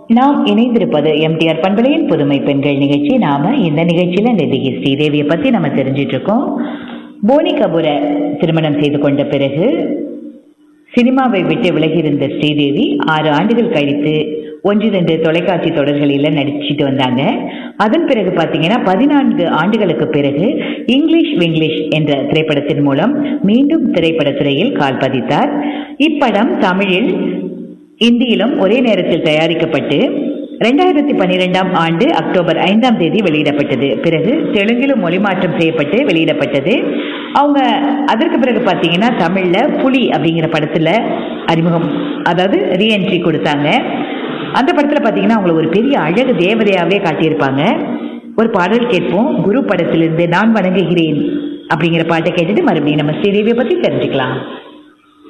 நாம் இணைந்திருப்பது எம்டிஆர் பண்பலையின் புதுமை பெண்கள் நிகழ்ச்சி நாம இந்த நிகழ்ச்சியில நெல்லிகை ஸ்ரீதேவியை பத்தி நம்ம தெரிஞ்சிட்டு இருக்கோம் போனி கபூரை திருமணம் செய்து கொண்ட பிறகு சினிமாவை விட்டு விலகியிருந்த ஸ்ரீதேவி ஆறு ஆண்டுகள் கழித்து ஒன்றிரண்டு தொலைக்காட்சி தொடர்களில் நடிச்சிட்டு வந்தாங்க அதன் பிறகு பார்த்தீங்கன்னா பதினான்கு ஆண்டுகளுக்கு பிறகு இங்கிலீஷ் விங்கிலீஷ் என்ற திரைப்படத்தின் மூலம் மீண்டும் திரைப்படத் துறையில் கால் பதித்தார் இப்படம் தமிழில் இந்தியிலும் ஒரே நேரத்தில் தயாரிக்கப்பட்டு ரெண்டாயிரத்தி பன்னிரெண்டாம் ஆண்டு அக்டோபர் ஐந்தாம் தேதி வெளியிடப்பட்டது பிறகு தெலுங்கிலும் மொழிமாற்றம் செய்யப்பட்டு வெளியிடப்பட்டது அவங்க அதற்கு பிறகு பார்த்தீங்கன்னா தமிழில் புலி அப்படிங்கிற படத்தில் அறிமுகம் அதாவது ரீஎன்ட்ரி கொடுத்தாங்க அந்த படத்தில் பார்த்தீங்கன்னா அவங்கள ஒரு பெரிய அழகு தேவதையாகவே காட்டியிருப்பாங்க ஒரு பாடல் கேட்போம் குரு படத்திலிருந்து நான் வணங்குகிறேன் அப்படிங்கிற பாட்டை கேட்டுட்டு மறுபடியும் நம்ம ஸ்ரீதேவியை பற்றி தெரிஞ்சுக்கலாம்